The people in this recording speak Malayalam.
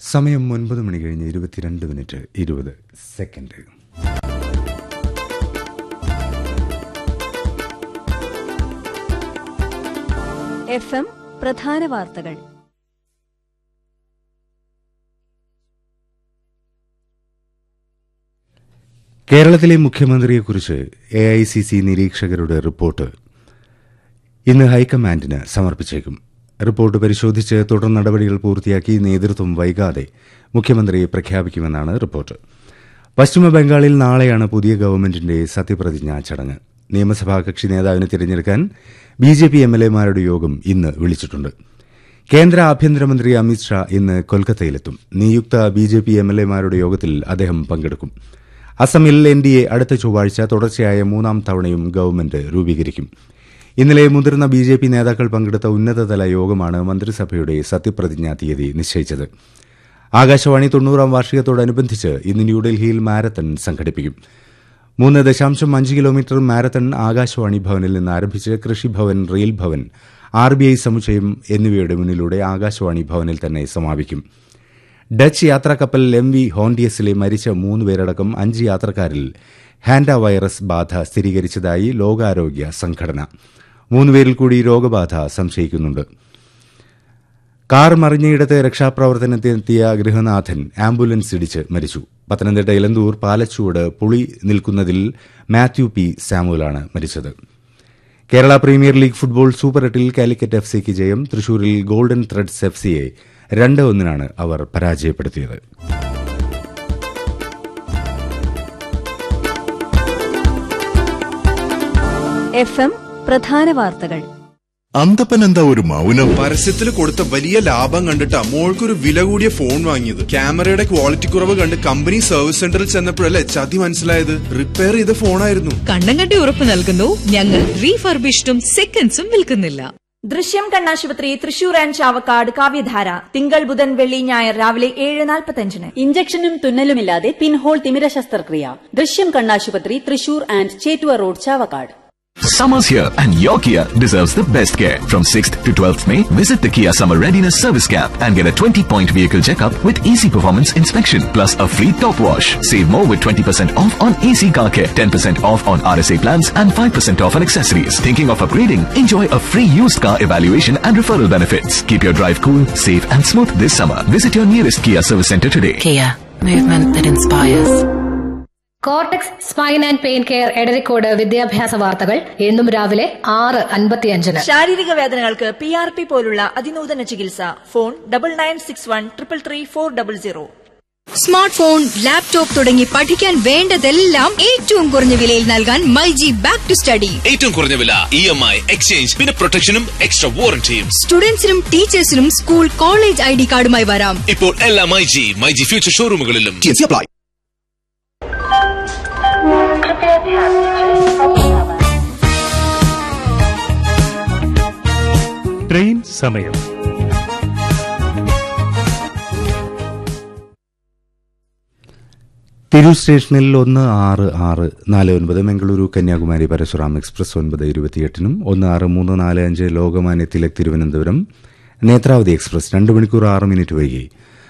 സമയം ഒൻപത് മണി കഴിഞ്ഞ് ഇരുപത്തിരണ്ട് മിനിറ്റ് ഇരുപത് സെക്കൻഡ് എഫ് എം പ്രധാന വാർത്തകൾ കേരളത്തിലെ മുഖ്യമന്ത്രിയെക്കുറിച്ച് എ ഐ സി സി നിരീക്ഷകരുടെ റിപ്പോർട്ട് ഇന്ന് ഹൈക്കമാൻഡിന് സമർപ്പിച്ചേക്കും റിപ്പോർട്ട് പരിശോധിച്ച് തുടർ നടപടികൾ പൂർത്തിയാക്കി നേതൃത്വം വൈകാതെ മുഖ്യമന്ത്രിയെ പ്രഖ്യാപിക്കുമെന്നാണ് റിപ്പോർട്ട് പശ്ചിമബംഗാളിൽ നാളെയാണ് പുതിയ ഗവൺമെന്റിന്റെ സത്യപ്രതിജ്ഞാ ചടങ്ങ് നിയമസഭാ കക്ഷി നേതാവിനെ തിരഞ്ഞെടുക്കാൻ B J P M L എമാരുടെ യോഗം ഇന്ന് വിളിച്ചിട്ടുണ്ട് കേന്ദ്ര ആഭ്യന്തരമന്ത്രി അമിത്ഷാ ഇന്ന് കൊൽക്കത്തയിലെത്തും നിയുക്ത B J P M L എമാരുടെ യോഗത്തിൽ അദ്ദേഹം പങ്കെടുക്കും അസമിൽ എൻ ഡി എ അടുത്ത ചൊവ്വാഴ്ച തുടർച്ചയായ മൂന്നാം തവണയും ഗവൺമെന്റ് രൂപീകരിക്കും ഇന്നലെ മുതിർന്ന ബി ജെ പി നേതാക്കൾ പങ്കെടുത്ത ഉന്നതതല യോഗമാണ് മന്ത്രിസഭയുടെ സത്യപ്രതിജ്ഞാ തീയതി നിശ്ചയിച്ചത് ആകാശവാണി തൊണ്ണൂറാം വാർഷികത്തോടനുബന്ധിച്ച് ഇന്ന് ന്യൂഡൽഹിയിൽ മാരത്തൺ സംഘടിപ്പിക്കും മൂന്ന് ദശാംശം അഞ്ച് കിലോമീറ്റർ മാരത്തൺ ആകാശവാണി ഭവനിൽ നിന്ന് ആരംഭിച്ച് Krishi Bhavan rail Bhavan R B I സമുച്ചയം എന്നിവയുടെ മുന്നിലൂടെ ആകാശവാണി ഭവനിൽ തന്നെ സമാപിക്കും ഡച്ച് യാത്രാ കപ്പൽ എം വി ഹോണ്ടിയസിലെ മരിച്ച മൂന്ന് പേരടക്കം അഞ്ച് യാത്രക്കാരിൽ ഹാൻഡ വൈറസ് ബാധ സ്ഥിരീകരിച്ചതായി ലോകാരോഗ്യ സംഘടന മൂന്നുപേരിൽ കൂടി രോഗബാധ സംശയിക്കുന്നുണ്ട് കാർ മറിഞ്ഞയിടത്ത് രക്ഷാപ്രവർത്തനത്തിനെത്തിയ ഗൃഹനാഥൻ ആംബുലൻസ് ഇടിച്ച് മരിച്ചു പത്തനംതിട്ട ഇലന്തൂർ പാലച്ചുവട് പുളി നിൽക്കുന്നതിൽ മാത്യു പി സാമുവലാണ് മരിച്ചത് Kerala premier league football super എട്ടിൽ കാലിക്കറ്റ് എഫ് സിക്ക് ജയം തൃശൂരിൽ ഗോൾഡൻ ത്രെഡ്സ് എഫ് സിയെ രണ്ട് ഒന്നിനാണ് അവർ പരാജയപ്പെടുത്തിയത് എഫ് എം പ്രധാന വാർത്തകൾ അന്തപ്പൻ എന്താ ഒരു മൗനം പരസ്യത്തിൽ കൊടുത്ത വലിയ ലാഭം കണ്ടിട്ടാ മോൾക്കൊരു വില കൂടിയ ഫോൺ വാങ്ങിയത് ക്യാമറയുടെ ക്വാളിറ്റി കുറവ് കണ്ട് കമ്പനി സർവീസ് സെന്ററിൽ ചെന്നപ്പോഴല്ലേ ചതി മനസ്സിലായത് റിപ്പയർ ചെയ്ത ഫോണായിരുന്നു കണ്ണം കണ്ടി ഉറപ്പ് നൽകുന്നു ഞങ്ങൾ റീഫർബിഷ്ഡും സെക്കൻഡ്സും വിൽക്കുന്നില്ല ദൃശ്യം കണ്ണാശുപത്രി തൃശൂർ ആൻഡ് ചാവക്കാട് കാവ്യധാര തിങ്കൾ ബുധൻ വെള്ളി ഞായർ രാവിലെ ഏഴ് നാൽപ്പത്തഞ്ചിന് ഇഞ്ചക്ഷനും തുന്നലുമില്ലാതെ പിൻഹോൾ തിമിര ശസ്ത്രക്രിയ ദൃശ്യം കണ്ണാശുപത്രി Thrissur and Chettuva road Chavakkad Summer's here and your Kia deserves the best care. From 6th to 12th May, visit the Kia Summer Readiness Service Camp and get a 20-point vehicle checkup with easy performance inspection plus a free top wash. Save more with 20% off on AC car care, 10% off on RSA plans and 5% off on accessories. Thinking of upgrading? Enjoy a free used car evaluation and referral benefits. Keep your drive cool, safe and smooth this summer. Visit your nearest Kia service center today. Kia, movement that inspires. Cortex spine and pain care Edarikode വിദ്യാഭ്യാസ വാർത്തകൾ എന്നും രാവിലെ ആറ് അൻപത്തിയഞ്ചിന് ശാരീരിക വേദനകൾക്ക് പി ആർ പി പോലുള്ള അതിനൂതന ചികിത്സ phone double nine six one triple three four double zero smart phone laptop തുടങ്ങി പഠിക്കാൻ വേണ്ടതെല്ലാം ഏറ്റവും കുറഞ്ഞ വിലയിൽ നൽകാൻ മൈജി ബാക്ക് ടു സ്റ്റഡി ഏറ്റവും കുറഞ്ഞ വില ഇ എം ഐ എക്സ്ചേഞ്ച് പിന്നെ പ്രൊട്ടക്ഷനും എക്സ്ട്രാ വാറന്റിയും സ്റ്റുഡൻസിനും ടീച്ചേഴ്സിനും സ്കൂൾ കോളേജ് ഐ ഡി കാർഡുമായി വരാം ഇപ്പോൾ എല്ലാ മൈജി മൈജി ഫ്യൂച്ചർ ഷോറൂമുകളിലും അപ്ലൈ ട്രെയിൻ സമയം തിരൂർ സ്റ്റേഷനിൽ ഒന്ന് ആറ് ആറ് നാല് ഒൻപത് മംഗളൂരു കന്യാകുമാരി പരശുറാം എക്സ്പ്രസ് ഒൻപത് ഇരുപത്തിയെട്ടിനും ഒന്ന് ആറ് മൂന്ന് നാല് അഞ്ച് ലോകമാന്യ തിലക് തിരുവനന്തപുരം നേത്രാവതി എക്സ്പ്രസ് രണ്ട് മണിക്കൂർ ആറ് മിനിറ്റ് വൈകി